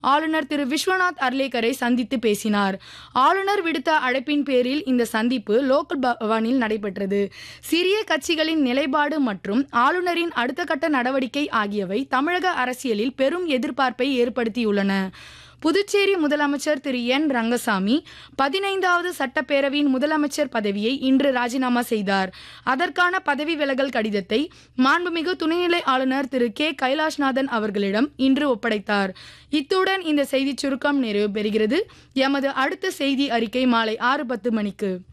ஆளுநர் திரு விஸ்வநாத் அர்லேக்கரை சந்தித்து பேசினார் ஆளுநர் விடுத்த அழைப்பின் பேரில் இந்த சந்திப்பு லோக்கல் பவனில் நடைபெற்றது சிறிய கட்சிகளின் நிலைப்பாடு மற்றும் ஆளுநரின் அடுத்த கட்ட நடவடிக்கை ஆகியவை தமிழக அரசியலில் பெரும் எதிர்பார்ப்பை ஏற்படுத்தியுள்ளன புதுச்சேரி முதலமைச்சர் திரு என் ரங்கசாமி பதினைந்தாவது சட்டப்பேரவையின் முதலமைச்சர் பதவியை இன்று ராஜினாமா செய்தார் அதற்கான பதவி விலகல் கடிதத்தை மாண்புமிகு துணைநிலை ஆளுநர் திரு கே கைலாஷ்நாதன் அவர்களிடம் இன்று ஒப்படைத்தார் இத்துடன் இந்த செய்திச் சுருக்கம் நிறைவு பெறுகிறது எமது அடுத்த செய்தி அறிக்கை மாலை ஆறு பத்து மணிக்கு